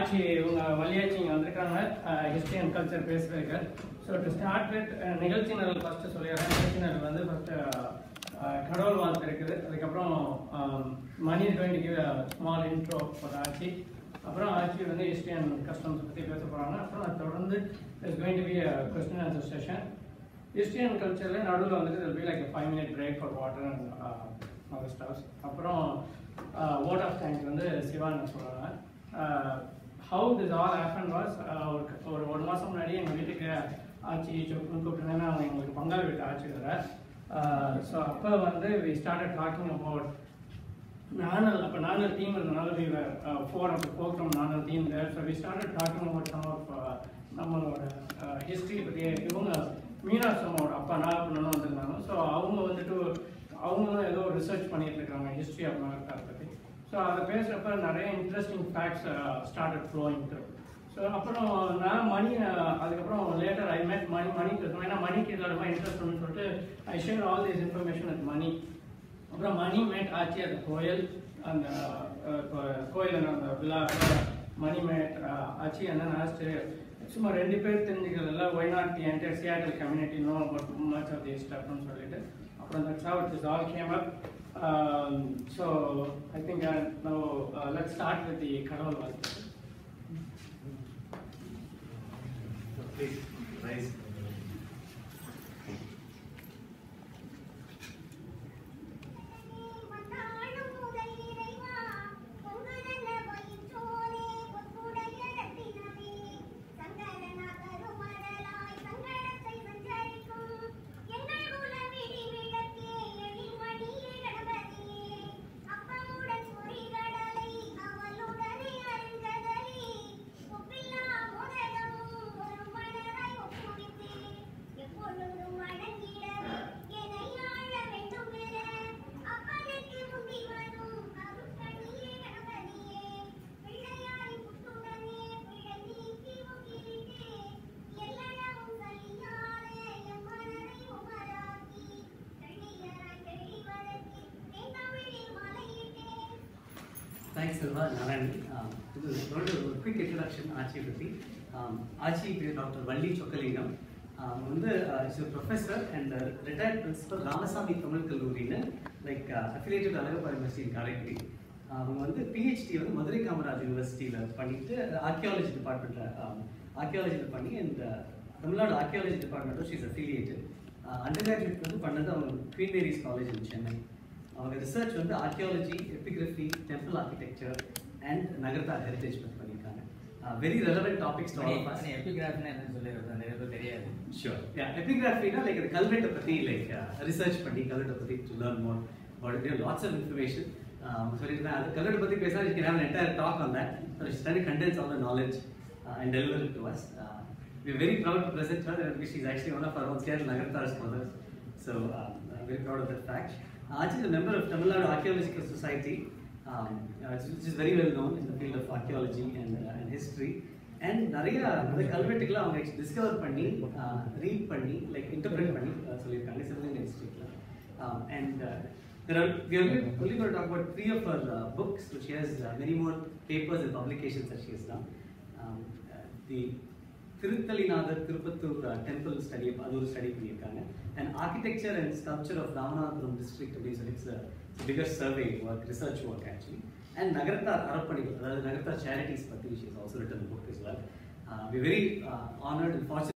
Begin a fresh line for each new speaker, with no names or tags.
ஆட்சி இவங்க வழியாச்சி இங்கே வந்திருக்காங்க ஹிஸ்ட்ரி அண்ட் கல்ச்சர் பேசுறதுக்கு ஸோ டு ஸ்டார்ட் வித் நிகழ்ச்சி நிரல் ஃபஸ்ட்டு சொல்லிடுறேன் நிகழ்ச்சி நிரல் வந்து ஃபஸ்ட்டு கடவுள் வாழ்த்து இருக்குது அதுக்கப்புறம் Mani going give small intro for ஆட்சி அப்புறம் ஆட்சி வந்து ஹிஸ்ட்ரி அண்ட் கஸ்டம்ஸ் பற்றி பேச போகிறாங்க அப்புறம் அது தொடர்ந்து is going to be question answer session history and கல்ச்சரில் நடுவில் வந்துட்டு இதில் be like five minute break for water and other stuffs அப்புறம் வாட் ஆஃப் தேங்க்ஸ் வந்து சிவான்னு சொல்கிறாங்க how this all happen was ஒரு ஒரு மாதம் முன்னாடி எங்கள் வீட்டுக்கு ஆட்சி சொப்புன்னு கூப்பிட்டுருந்தேன்னா அவங்க எங்களுக்கு பங்காளி வீட்டு ஆட்சி வர ஸோ அப்போ வந்து வி ஸ்டார்டட் டாக்கிங் அபவுட் நானல் அப்போ நானல் டீம் இருந்தனால we four of four from நானல் team there so we started talking about some of நம்மளோட ஹிஸ்ட்ரி பற்றி இவங்க மீனாட்சி அம்மாவோட அப்பா நாகப்பண்ணனும் வந்திருந்தாங்க ஸோ அவங்க வந்துட்டு அவங்களும் ஏதோ ரிசர்ச் பண்ணிட்டு இருக்காங்க ஹிஸ்ட்ரி ஆஃப் நாகர்கார் பற்றி ஸோ அதை பேசுகிறப்ப நிறைய interesting facts started flowing through so அப்புறம் நான் மணி அஹ், அதுக்கப்புறம் லேட்டர் ஐ மேட் மணி மணி பேசுவேன் ஏன்னா மணிக்கு இதில் ரொம்ப இன்ட்ரெஸ்ட் சொல்லிட்டு I share all this information with Mani அப்புறம் மணி மேட் ஆச்சு அந்த கோயில் அந்த அஹ், கோ- கோயில் அந்த விழா மணி மேட் ஆச்சு என்ன ஆச்சு சும்மா ரெண்டு பேர் தெரிஞ்சுக்கிறதுல why not the entire Seattle community know about much of the ஸ்டப்னு சொல்லிட்டு அப்புறம் that's how it is all came up so I think no let start with the கடவுள் வாழ்த்து
Please rise.
மன்னாளும் முதல் இறைவா பொங்கலல்ல வயிற்றோனே பொற்குடைய ரத்தினமே சங்கரனா கருமடலாய் சங்கடத்தை சஞ்சரிக்கும் எங்கள் குலவிடி விளக்கே எழில்மணியே கணபதியே அப்பமுடன் பொறிகடலை அவளுடனே அருங்கதலி ஒப்பில்லா மோதகமும் ஒரு மலராய் ஒப்புவித்தே எப்பொழுதும் அடங்கிடவே என்னை ஆள வேண்டும் என அப்பனுக்கு முந்தி வரும் அருட்கணியே கணபதியே பிள்ளையாய் புத்துடனே பிழை நீக்கி முகிலிட்டே எல்லளவும் சலியாத எம் மனதை உமராக்கி கள்ளியராய் தெளிவதற்கு என் தமிழில் மலையிட்டே
Thanks, Silva. Narayan. Um, இது ஒரு ஒரு quick introduction ஆச்சி பற்றி Um, ஆச்சி பேர் டாக்டர் வள்ளி சொக்கலிங்கம் Um, வந்து is professor and retired principal Ramasamy Tamil கல்லூரின்னு like affiliated Alagappa university Karaikudi அவங்க வந்து பிஹெச்டி வந்து மதுரை காமராஜ் யூனிவர்சிட்டியில் பண்ணிட்டு ஆர்கியாலஜி டிபார்ட்மெண்ட்டில் ஆர்கியாலஜியில் பண்ணி அண்ட் தமிழ்நாடு ஆர்கியாலஜி டிபார்ட்மெண்ட்டும் ஷீஸ் அஃபிலியேட்டட் அண்டர் கிராஜுவேட் வந்து பண்ணது அவங்க Queen Mary's college in Chennai அவங்க ரிசர்ச் வந்து archaeology epigraphy temple architecture and நகர்தா ஹெரிட்டேஜ் பற்றி பண்ணியிருக்காங்க very relevant topics to all of us
எபிகிராஃப்னா என்னன்னு சொல்லிடுறது நிறைய பேர் தெரியாது
ஷூர் எபிகிராஃபினா லைக் அது கல்வெட்டை பற்றி லைக் ரிசர்ச் பண்ணி கல்வெட்டை பற்றி to learn more but lots of information சொல்லியிருந்தேன் அது கல்வெட்டை பற்றி பேசினா you can have entire talk on that so she try condense all the knowledge and deliver it to us we are very proud to present her because she's actually one of our own scared Nagartara's mothers. So um, I'm very proud of that fact. Uh, Achi is a member of Tamil Nadu Archaeological Society, um, uh, which which is very well known in the field of archaeology and, uh, and history. And நிறைய அந்த கல்வெட்டுகளை அவங்க discover பண்ணி read பண்ணி like interpret பண்ணி uh, சொல்லியிருக்காங்க சிவகங்கை டிஸ்ட்ரிக்ட்ல and there are we are only only going to talk about three of her uh, books which she has uh, many more papers and publications that she has done um, uh, the Thiruthalinathar Tiruppattur temple study அது ஒரு study பண்ணியிருக்காங்க and architecture and sculpture of Ramanathapuram district அப்படின்னு சொல்லி it's bigger survey work research work actually and Nagarathar அறப்பணிகள் அதாவது Nagarathar charities பற்றி விஷயம் also written book is well we very honoured and fortunate